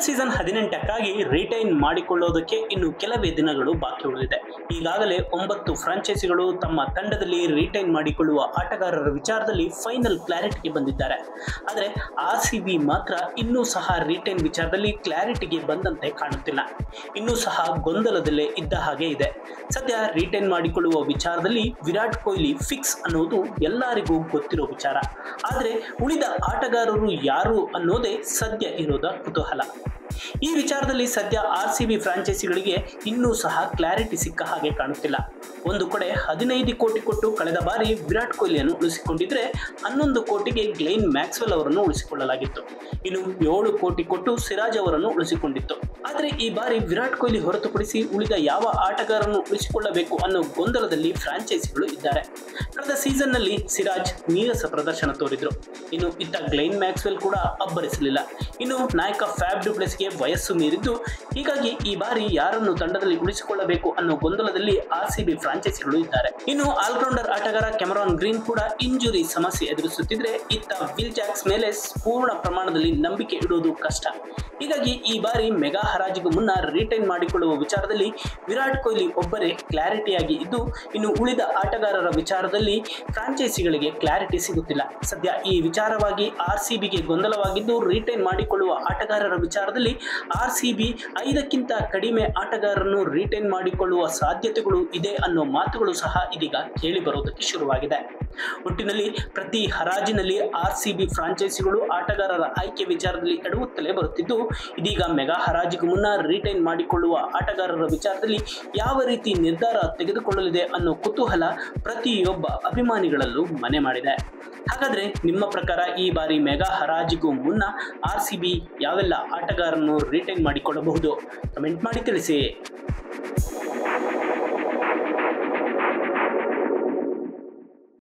season ಹದಿನೆಂಟಕ್ಕಾಗಿ retain ಮಾಡಿಕೊಳ್ಳೋದಕ್ಕೆ ಇನ್ನು ಕೆಲವೇ ದಿನಗಳು ಬಾಕಿ ಉಳಿದಿದೆ ಈಗಾಗಲೇ ಒಂಬತ್ತು ಫ್ರಾಂಚೈಸಿಗಳು ತಮ್ಮ ತಂಡದಲ್ಲಿ ರಿಟೈನ್ ಮಾಡಿಕೊಳ್ಳುವ ಆಟಗಾರರ ವಿಚಾರದಲ್ಲಿ ಫೈನಲ್ ಕ್ಲಾರಿಟಿಗೆ ಬಂದಿದ್ದಾರೆ ಆದರೆ ಆರ್ ಸಿ ಬಿ ಮಾತ್ರ ಇನ್ನೂ ಸಹ ರಿಟೈನ್ ವಿಚಾರದಲ್ಲಿ ಕ್ಲಾರಿಟಿಗೆ ಬಂದಂತೆ ಕಾಣುತ್ತಿಲ್ಲ ಇನ್ನೂ ಸಹ ಗೊಂದಲದಲ್ಲೇ ಇದ್ದ ಹಾಗೆ ಇದೆ ಸದ್ಯ ರಿಟೈನ್ ಮಾಡಿಕೊಳ್ಳುವ ವಿಚಾರದಲ್ಲಿ ವಿರಾಟ್ ಕೊಹ್ಲಿ ಫಿಕ್ಸ್ ಅನ್ನೋದು ಎಲ್ಲರಿಗೂ ಗೊತ್ತಿರೋ ವಿಚಾರ ಆದರೆ ಉಳಿದ ಆಟಗಾರರು ಯಾರು ಅನ್ನೋದೇ ಸದ್ಯ ಇರೋದ ಕುತೂಹಲ ಈ ವಿಚಾರದಲ್ಲಿ ಸದ್ಯ ಆರ್ ಸಿ ಬಿ ಫ್ರಾಂಚೈಸಿಗಳಿಗೆ ಇನ್ನೂ ಸಹ ಕ್ಲಾರಿಟಿ ಸಿಕ್ಕ ಹಾಗೆ ಕಾಣುತ್ತಿಲ್ಲ ಒಂದು ಕಡೆ ಹದಿನೈದು ಕೋಟಿ ಕೊಟ್ಟು ಕಳೆದ ಬಾರಿ ವಿರಾಟ್ ಕೊಹ್ಲಿಯನ್ನು ಉಳಿಸಿಕೊಂಡಿದ್ರೆ ಹನ್ನೊಂದು ಕೋಟಿಗೆ ಗ್ಲೇನ್ ಮ್ಯಾಕ್ಸ್ವೆಲ್ ಅವರನ್ನು ಉಳಿಸಿಕೊಳ್ಳಲಾಗಿತ್ತು ಇನ್ನು ಏಳು ಕೋಟಿ ಕೊಟ್ಟು ಸಿರಾಜ್ ಅವರನ್ನು ಉಳಿಸಿಕೊಂಡಿತ್ತು ಆದರೆ ಈ ಬಾರಿ ವಿರಾಟ್ ಕೊಹ್ಲಿ ಹೊರತುಪಡಿಸಿ ಉಳಿದ ಯಾವ ಆಟಗಾರರನ್ನು ಉಳಿಸಿಕೊಳ್ಳಬೇಕು ಅನ್ನೋ ಗೊಂದಲದಲ್ಲಿ ಫ್ರಾಂಚೈಸಿಗಳು ಇದ್ದಾರೆ ಕಳೆದ ಸೀಸನ್ನಲ್ಲಿ ಸಿರಾಜ್ ನೀರಸ ಪ್ರದರ್ಶನ ತೋರಿದ್ರು ಇನ್ನು ಇತ್ತ ಗ್ಲೈನ್ ಮ್ಯಾಕ್ಸ್ವೆಲ್ ಕೂಡ ಅಬ್ಬರಿಸಲಿಲ್ಲ ಇನ್ನು ನಾಯಕ ಫ್ಯಾಬ್ ಡುಪ್ಲೆಸ್ಗೆ ವಯಸ್ಸು ಮೀರಿದ್ದು ಹೀಗಾಗಿ ಈ ಬಾರಿ ಯಾರನ್ನು ತಂಡದಲ್ಲಿ ಉಳಿಸಿಕೊಳ್ಳಬೇಕು ಅನ್ನೋ ಗೊಂದಲದಲ್ಲಿ ಆರ್ ಸಿ ಬಿ ಫ್ರಾಂಚೈಸಿಗಳು ಇದ್ದಾರೆ ಇನ್ನು ಆಲ್ರೌಂಡರ್ ಆಟಗಾರ ಕೆಮರಾನ್ ಗ್ರೀನ್ ಕೂಡ ಇಂಜುರಿ ಸಮಸ್ಯೆ ಎದುರಿಸುತ್ತಿದ್ರೆ ಇತ್ತ ವಿಲ್ ಜಾಕ್ಸ್ ಮೇಲೆ ಪೂರ್ಣ ಪ್ರಮಾಣದಲ್ಲಿ ನಂಬಿಕೆ ಇಡುವುದು ಕಷ್ಟ ಹೀಗಾಗಿ ಈ ಬಾರಿ ಮೆಗಾ ಹರಾಜಿಗೂ ಮುನ್ನ ರಿಟೈನ್ ಮಾಡಿಕೊಳ್ಳುವ ವಿಚಾರದಲ್ಲಿ ವಿರಾಟ್ ಕೊಹ್ಲಿ ಒಬ್ಬರೇ ಕ್ಲಾರಿಟಿಯಾಗಿ ಇದ್ದು ಇನ್ನು ಉಳಿದ ಆಟಗಾರರ ವಿಚಾರದಲ್ಲಿ ಫ್ರಾಂಚೈಸಿಗಳಿಗೆ ಕ್ಲಾರಿಟಿ ಸಿಗುತ್ತಿಲ್ಲ ಸದ್ಯ ಈ ವಿಚಾರವಾಗಿ ಆರ್ ಸಿ ಬಿಗೆ ಗೊಂದಲವಾಗಿದ್ದು ರಿಟೈನ್ ಮಾಡಿಕೊಳ್ಳುವ ಆಟಗಾರರ ವಿಚಾರದಲ್ಲಿ ಆರ್ ಸಿ ಬಿ ಐದಕ್ಕಿಂತ ಕಡಿಮೆ ಆಟಗಾರರನ್ನು ರಿಟೈನ್ ಮಾಡಿಕೊಳ್ಳುವ ಸಾಧ್ಯತೆಗಳು ಇದೆ ಅನ್ನೋ ಮಾತುಗಳು ಸಹ ಇದೀಗ ಕೇಳಿ ಬರೋದಕ್ಕೆ ಶುರುವಾಗಿದೆ ಒಟ್ಟಿನಲ್ಲಿ ಪ್ರತಿ ಹರಾಜಿನಲ್ಲಿ ಆರ್ ಸಿ ಬಿ ಫ್ರಾಂಚೈಸಿಗಳು ಆಟಗಾರರ ಆಯ್ಕೆ ವಿಚಾರದಲ್ಲಿ ಎಡವುತ್ತಲೇ ಬರುತ್ತಿದ್ದು ಇದೀಗ ಮೆಗಾ ಹರಾಜಿಗೂ ಮುನ್ನ ರಿಟೈನ್ ಮಾಡಿಕೊಳ್ಳುವ ಆಟಗಾರರ ವಿಚಾರದಲ್ಲಿ ಯಾವ ರೀತಿ ನಿರ್ಧಾರ ತೆಗೆದುಕೊಳ್ಳಲಿದೆ ಅನ್ನೋ ಕುತೂಹಲ ಪ್ರತಿಯೊಬ್ಬ ಅಭಿಮಾನಿಗಳಲ್ಲೂ ಮನೆ ಮಾಡಿದೆ ಹಾಗಾದ್ರೆ ನಿಮ್ಮ ಪ್ರಕಾರ ಈ ಬಾರಿ ಮೆಗಾ ಹರಾಜಿಗೂ ಮುನ್ನ ಆರ್ ಸಿ ಬಿ ಯಾವೆಲ್ಲ ಆಟಗಾರರನ್ನು ರಿಟೈನ್ ಮಾಡಿಕೊಳ್ಳಬಹುದು ಕಮೆಂಟ್ ಮಾಡಿ ತಿಳಿಸಿ